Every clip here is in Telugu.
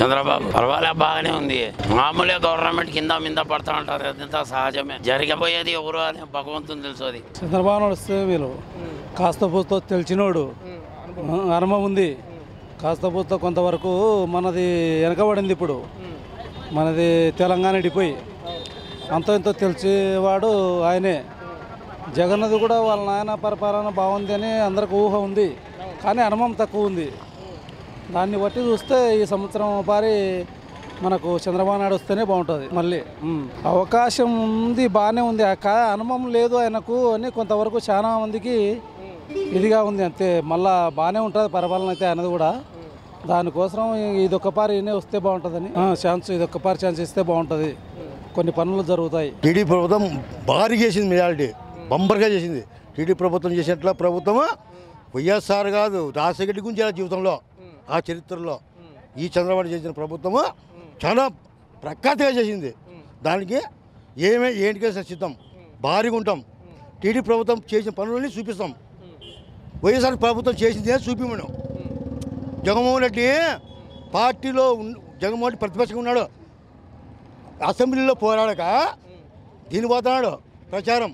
చంద్రబాబు పర్వాలే బాగానే ఉంది మామూలుగా గవర్నమెంట్ కింద మింద పడతా ఉంటారు అదంతా సహజమే జరిగిపోయేది ఎవరు అని భగవంతుని తెలుసు అది చంద్రబాబు నాయుడు వస్తే వీళ్ళు కాస్త పూస్తో తెలిసినోడు అనుభవం ఉంది కాస్త పూస్తో కొంతవరకు మనది వెనకబడింది ఇప్పుడు మనది తెలంగాణ ఇడిపోయి అంతో ఇంతో తెలిసేవాడు ఆయనే జగన్నది కూడా వాళ్ళ నాయన పరిపాలన బాగుంది అని అందరికి ఊహ ఉంది కానీ అనుభవం తక్కువ ఉంది దాన్ని బట్టి చూస్తే ఈ సంవత్సరం పారి మనకు చంద్రబాబు నాయుడు వస్తేనే బాగుంటుంది మళ్ళీ ఉమ్. అవకాశం ఉంది బాగానే ఉంది ఆ కా అనుభవం లేదు ఆయనకు అని కొంతవరకు చాలా మందికి ఇదిగా ఉంది అంతే మళ్ళా బాగానే ఉంటుంది పరిపాలన అయితే అనేది కూడా దానికోసం ఇదొక్క పారి ఈయనే వస్తే బాగుంటుందని ఆ, ఛాన్స్ ఇదొక్క పారి ఛాన్స్ ఇస్తే బాగుంటుంది కొన్ని పనులు జరుగుతాయి టీడీ ప్రభుత్వం భారీ చేసింది మెజారిటీ బంపర్గా చేసింది టీడీ ప్రభుత్వం చేసినట్ల ప్రభుత్వం వైఎస్ఆర్ కాదు రాజశేఖర్ గురించి ఆ జీవితంలో ఆ చరిత్రలో ఈ చంద్రబాబు చేసిన ప్రభుత్వము చాలా ప్రఖ్యాతిగా చేసింది దానికి ఏమే ఏంటికే సిద్ధం భారీగా ఉంటాం టీడీ ప్రభుత్వం చేసిన పనులని చూపిస్తాం వైఎస్ఆర్ ప్రభుత్వం చేసింది చూపిమను జగన్మోహన్ రెడ్డి పార్టీలో ఉన్న జగన్మోహన్ రెడ్డి ప్రతిపక్షంగా ఉన్నాడు అసెంబ్లీలో పోరాడక దీని పోతున్నాడు ప్రచారం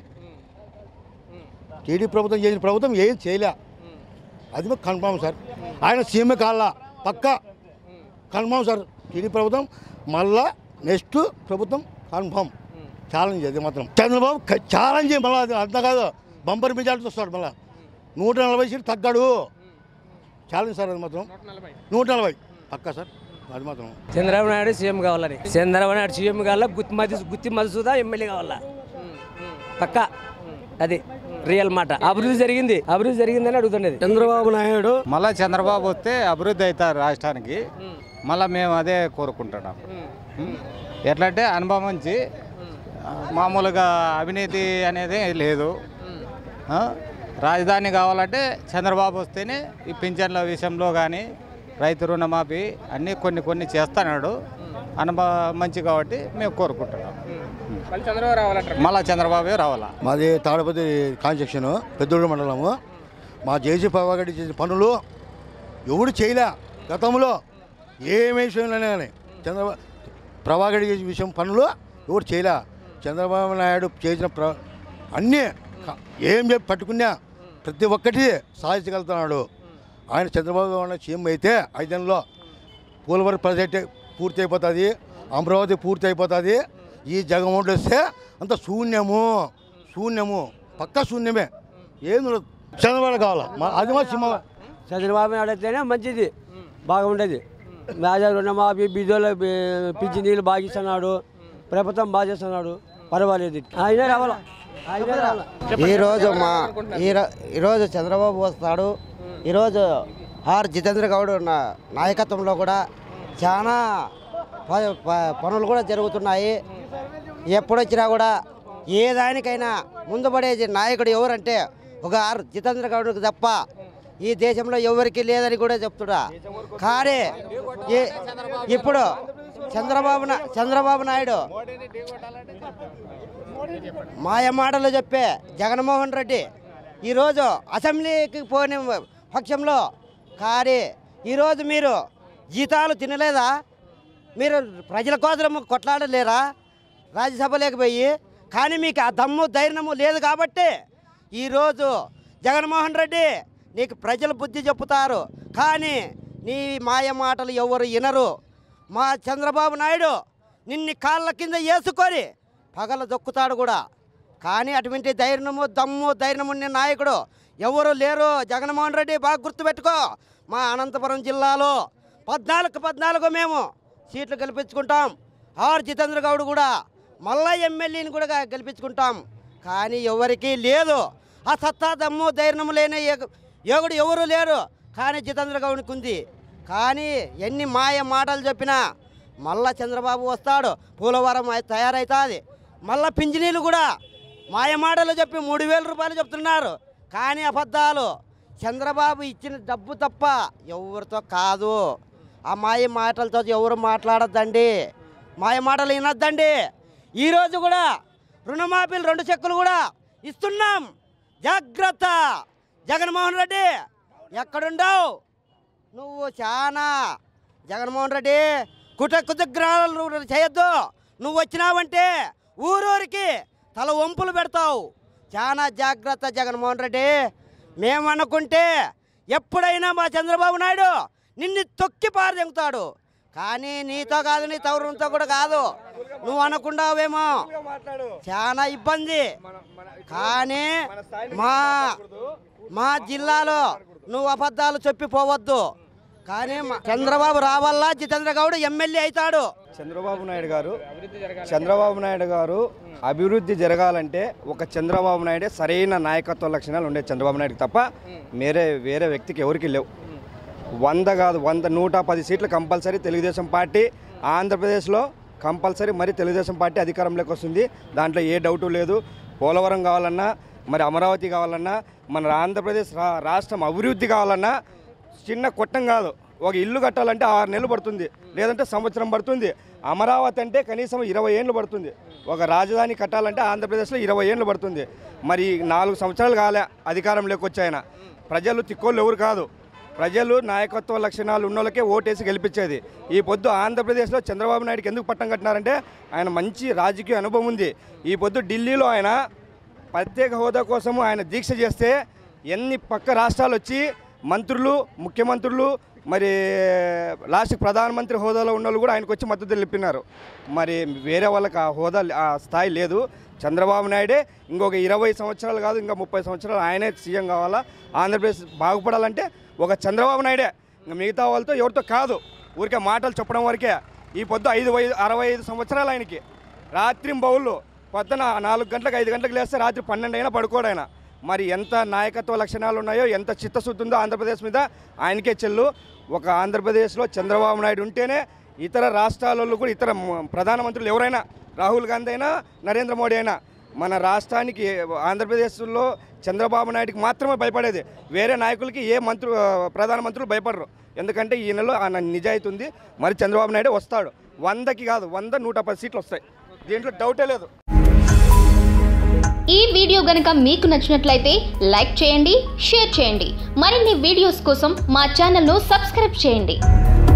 టీడీ ప్రభుత్వం చేసిన ప్రభుత్వం ఏం చేయలే అది మాకు కన్ఫామ్ సార్ ఆయన సీఎం కాళ్ళ పక్క కన్ఫామ్ సార్ టీడీ ప్రభుత్వం మళ్ళా నెక్స్ట్ ప్రభుత్వం కన్ఫామ్ ఛాలెంజ్ అది మాత్రం చంద్రబాబు క- ఛాలెంజ్ మళ్ళీ అది అంత కాదు బంపర్ మెజార్టీ వస్తాడు మళ్ళీ నూట నలభై సీట్లు తగ్గాడు ఛాలెంజ్ సార్ అది మాత్రం నూట నలభై పక్క సార్ అది మాత్రం చంద్రబాబు నాయుడు సీఎం కావాలని చంద్రబాబు నాయుడు సీఎం కావాలా గుత్తి మధు గుత్తి మధుసూదా ఎమ్మెల్యే కావాలా పక్క అది రియల్ మాట అభివృద్ధి జరిగింది అభివృద్ధి జరిగిందని అడుగుతున్నది చంద్రబాబు నాయుడు మళ్ళా చంద్రబాబు వస్తే అభివృద్ధి అవుతారు రాష్ట్రానికి మళ్ళీ మేము అదే కోరుకుంటున్నాం ఉం? ఎట్లంటే అనుభవించి మామూలుగా అవినీతి అనేది లేదు ఆ? రాజధాని కావాలంటే చంద్రబాబు వస్తేనే ఈ పింఛన్ల విషయంలో కానీ రైతు రుణమాఫీ అన్నీ కొన్ని కొన్ని చేస్తున్నాడు అనుభవం మంచి కాబట్టి మేము కోరుకుంటున్నాం మళ్ళీ చంద్రబాబే రావాలా మాది తాడపతి కాన్స్ట్రక్షన్ పెద్దోడు మండలము మా జేసీ పవాగడి చేసిన పనులు ఎవడు చేయలే గతంలో ఏమే విషయంలోనే కానీ చంద్రబాబు ప్రభాకర్ చేసిన విషయం పనులు ఎవరు చేయలే చంద్రబాబు నాయుడు చేసిన ప్ర అన్నీ క- ఏం చెప్పి పట్టుకున్నా ప్రతి ఒక్కటి సాధించగలుగుతున్నాడు ఆయన చంద్రబాబు నాయుడు సీఎం అయితే ఐదేళ్ళలో పోలవరం ప్రాజెక్ట్ పూర్తి అయిపోతుంది అమరావతి పూర్తి అయిపోతుంది ఈ జగన్మోహన్ వస్తే అంత శూన్యము శూన్యము పక్క శూన్యమే ఏం ఉండదు. చంద్రబాబు కావాలా మా- అది మా సింహ చంద్రబాబు నాయుడు అయితేనే మంచిది బాగుండేది మేజర్ రుణమాఫీ బీదోలో పిచ్చి నీళ్ళు బాగా ఇస్తున్నాడు ప్రభుత్వం బాగా చేస్తున్నాడు పర్వాలేదు ఆయన రావాలా ఆయన రావాలా ఈరోజు మా ఈరో- ఈరోజు చంద్రబాబు వస్తాడు ఈరోజు ఆర్ జితేంద్ర గౌడ్ నా నాయకత్వంలో కూడా చాలా ప- ప- పనులు కూడా జరుగుతున్నాయి ఎప్పుడొచ్చినా కూడా ఏ దానికైనా ముందు పడేది నాయకుడు ఎవరంటే ఒక ఆర్ జితేంద్ర గౌడ్కి తప్ప ఈ దేశంలో ఎవరికి లేదని కూడా చెప్తుడా కానీ ఈ- ఇప్పుడు చంద్రబాబు నా- చంద్రబాబు నాయుడు మాయ మాటలు చెప్పే జగన్మోహన్ రెడ్డి ఈరోజు అసెంబ్లీకి పోయిన పక్షంలో కానీ ఈరోజు మీరు జీతాలు తినలేదా మీరు ప్రజల కోసం కొట్లాడలేరా రాజ్యసభలోకి పోయి కానీ మీకు ఆ దమ్ము ధైర్యము లేదు కాబట్టి ఈరోజు జగన్మోహన్ రెడ్డి నీకు ప్రజలు బుద్ధి చెప్పుతారు కానీ నీ మాయ మాటలు ఎవరు వినరు మా చంద్రబాబు నాయుడు నిన్ని కాళ్ళ కింద వేసుకొని పగల దొక్కుతాడు కూడా కానీ అటువంటి ధైర్యము దమ్ము ధైర్యము ఉన్న నాయకుడు ఎవరు లేరు జగన్మోహన్ రెడ్డి బాగా గుర్తుపెట్టుకో మా అనంతపురం జిల్లాలో పద్నాలుగు పద్నాలుగు మేము సీట్లు గెలిపించుకుంటాం ఆర్ జితేంద్ర గౌడ్ కూడా మళ్ళా ఎమ్మెల్యేని కూడా గెలిపించుకుంటాం కానీ ఎవరికీ లేదు ఆ సత్తా దమ్ము ధైర్యము లేని ఏగ- యోగుడు ఎవరు లేరు కానీ జితేంద్ర గౌడ్కి ఉంది కానీ ఎన్ని మాయ మాటలు చెప్పినా మళ్ళా చంద్రబాబు వస్తాడు పోలవరం అయి- తయారవుతుంది మళ్ళా పింఛనీలు కూడా మాయ మాటలు చెప్పి మూడు వేల రూపాయలు చెప్తున్నారు కానీ అబద్ధాలు చంద్రబాబు ఇచ్చిన డబ్బు తప్ప ఎవరితో కాదు ఆ మాయ మాటలతో ఎవరు మాట్లాడద్దండి మాయ మాటలు వినొద్దండి ఈరోజు కూడా రుణమాఫీలు రెండు చెక్కులు కూడా ఇస్తున్నాం జాగ్రత్త జగన్మోహన్ రెడ్డి ఎక్కడుండవు నువ్వు చాలా జగన్మోహన్ రెడ్డి కుట కుతగ్రహాలు చేయొద్దు నువ్వు వచ్చినావంటే ఊరూరికి తల వంపులు పెడతావు చాలా జాగ్రత్త జగన్మోహన్ రెడ్డి మేమనుకుంటే ఎప్పుడైనా మా చంద్రబాబు నాయుడు నిన్ను తొక్కి పారదెంగుతాడు కానీ నీతో కాదు నీ తవరంతో కూడా కాదు నువ్వు అనుకున్నావేమో చాలా ఇబ్బంది కానీ మా మా జిల్లాలో నువ్వు అబద్ధాలు చెప్పిపోవద్దు కానీ మా- చంద్రబాబు రావాలా జితేంద్ర గౌడ్ ఎమ్మెల్యే అవుతాడు చంద్రబాబు నాయుడు గారు చంద్రబాబు నాయుడు గారు అభివృద్ధి జరగాలంటే ఒక చంద్రబాబు నాయుడే సరైన నాయకత్వ లక్షణాలు ఉండే చంద్రబాబు నాయుడుకి తప్ప వేరే వేరే వ్యక్తికి ఎవరికి లేవు వంద కాదు వంద నూట పది సీట్లు కంపల్సరీ తెలుగుదేశం పార్టీ ఆంధ్రప్రదేశ్లో కంపల్సరీ మరి తెలుగుదేశం పార్టీ అధికారంలోకి వస్తుంది దాంట్లో ఏ డౌటు లేదు పోలవరం కావాలన్నా మరి అమరావతి కావాలన్నా మన ఆంధ్రప్రదేశ్ రా రాష్ట్రం అభివృద్ధి కావాలన్నా చిన్న కొట్టం కాదు ఒక ఇల్లు కట్టాలంటే ఆరు నెలలు పడుతుంది లేదంటే సంవత్సరం పడుతుంది అమరావతి అంటే కనీసం ఇరవై ఏళ్ళు పడుతుంది ఒక రాజధాని కట్టాలంటే ఆంధ్రప్రదేశ్లో ఇరవై ఏళ్ళు పడుతుంది మరి నాలుగు సంవత్సరాలు కాలే అధికారంలోకి వచ్చాయన ప్రజలు తిక్కోళ్ళు ఎవరు కాదు ప్రజలు నాయకత్వ లక్షణాలు ఉన్నోళ్ళకే ఓటేసి గెలిపించేది ఈ పొద్దు ఆంధ్రప్రదేశ్లో చంద్రబాబు నాయుడుకి ఎందుకు పట్టం కట్టినారంటే ఆయన మంచి రాజకీయ అనుభవం ఉంది ఈ పొద్దు ఢిల్లీలో ఆయన ప్రత్యేక హోదా కోసము ఆయన దీక్ష చేస్తే ఎన్ని పక్క రాష్ట్రాలు వచ్చి మంత్రులు ముఖ్యమంత్రులు మరి లాస్ట్ ప్రధానమంత్రి హోదాలో ఉన్న వాళ్ళు కూడా ఆయనకు వచ్చి మద్దతు తెలిపినారు మరి వేరే వాళ్ళకి ఆ హోదా ఆ స్థాయి లేదు చంద్రబాబు నాయుడే ఇంకొక ఇరవై సంవత్సరాలు కాదు ఇంకా ముప్పై సంవత్సరాలు ఆయనే సీఎం కావాలా ఆంధ్రప్రదేశ్ బాగుపడాలంటే ఒక చంద్రబాబు నాయుడే ఇంకా మిగతా వాళ్ళతో ఎవరితో కాదు ఊరికే మాటలు చెప్పడం వరకే ఈ పొద్దు ఐదు వై అరవై ఐదు సంవత్సరాలు ఆయనకి రాత్రి బౌళ్ళు పొద్దున నాలుగు గంటలకు ఐదు గంటలకు లేస్తే రాత్రి పన్నెండు అయినా పడుకోడు ఆయన మరి ఎంత నాయకత్వ లక్షణాలు ఉన్నాయో ఎంత చిత్తశుద్ధి ఉందో ఆంధ్రప్రదేశ్ మీద ఆయనకే చెల్లు ఒక ఆంధ్రప్రదేశ్లో చంద్రబాబు నాయుడు ఉంటేనే ఇతర రాష్ట్రాలలో కూడా ఇతర మ- ప్రధానమంత్రులు ఎవరైనా రాహుల్ గాంధీ అయినా నరేంద్ర మోడీ అయినా మన రాష్ట్రానికి ఆంధ్రప్రదేశ్లో చంద్రబాబు నాయుడుకి మాత్రమే భయపడేది వేరే నాయకులకి ఏ మంత్రు ప్రధానమంత్రులు భయపడరు ఎందుకంటే ఈయనలో ఆయన నిజాయితీ ఉంది మరి చంద్రబాబు నాయుడు వస్తాడు వందకి కాదు వంద నూట పది సీట్లు వస్తాయి దీంట్లో డౌటే లేదు ఈ వీడియో గనక మీకు నచ్చినట్లయితే లైక్ చేయండి షేర్ చేయండి మరిన్ని వీడియోస్ కోసం మా ఛానల్ను సబ్స్క్రైబ్ చేయండి